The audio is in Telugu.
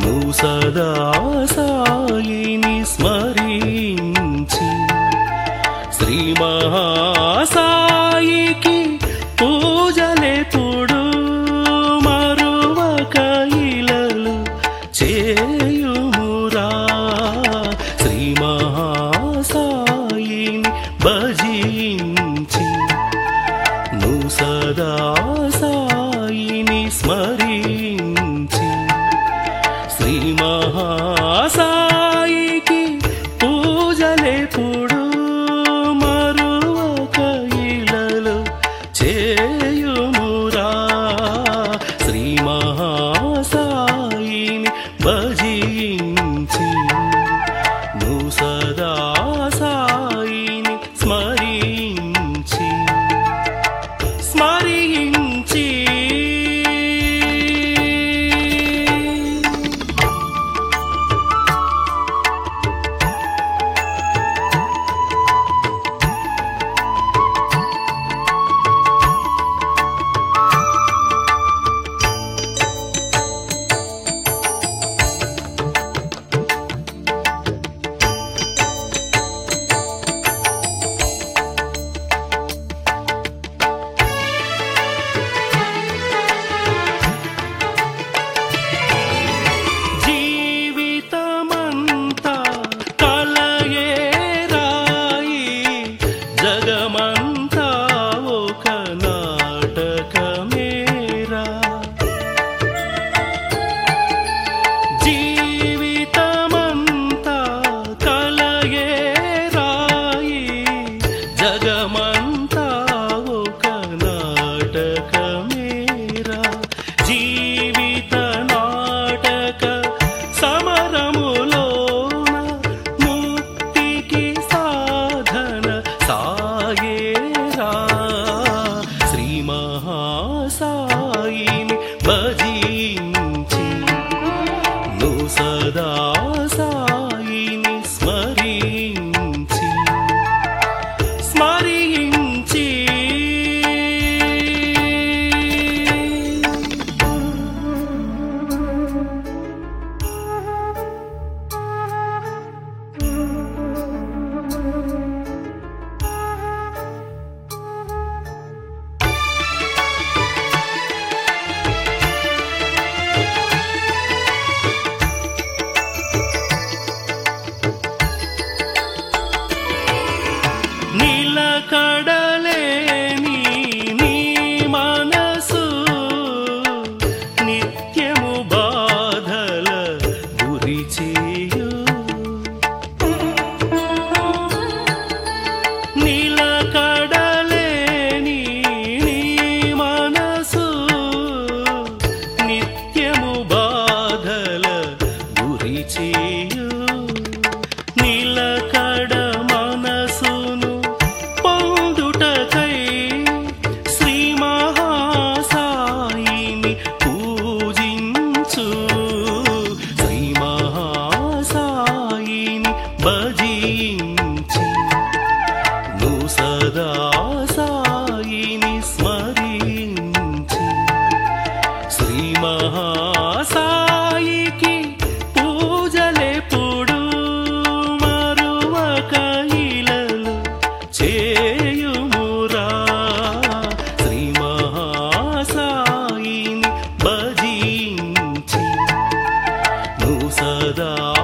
నువ్వు సదా సాయిని స్మరించి శ్రీ మహాసాయికి పూజలెప్పుడు మరువక ఇలలు చేయుమురా శ్రీ మహాసాయిని భజించి నువ్వు సదా సాయిని స్మరించి శ్రీ మహాసాయికి పూజలెప్పుడు మరువక ఇలలు చేయుమురా శ్రీ మహాసాయిని భజించి నువ్వు సదా సాయిని స్మరించి స్మరించి జీవితమంతా కలయే రాయి జగమంతా ఒక నాటకమేరా జీవితమంతా కలయే రాయి జగమంతా ఒక నాటకమేరా జీవిత నాటక సమరములోన ముక్తికి సాధన సాగేరా శ్రీ మహాసాయిని భజించి నువ్వు సదా సాయిని స్మరించి స్మరించి నిలకడలేని నీ మనసు నిత్యము బాధల గురి చేయు నిలకడలేని నీ మనసు నిత్యము బాధల గురి చేయు నిలకడ మనసును పొందుటకై శ్రీ మహాసాయిని పూజించు శ్రీ మహాసాయిని భజించి నువ్వు సదా సాయిని స్మరించి శ్రీ మహాసాయికి పూజలెప్పుడు మరువక ఇలలు చేయుమురా శ్రీ మహాసాయిని భజించి నువ్వు సదా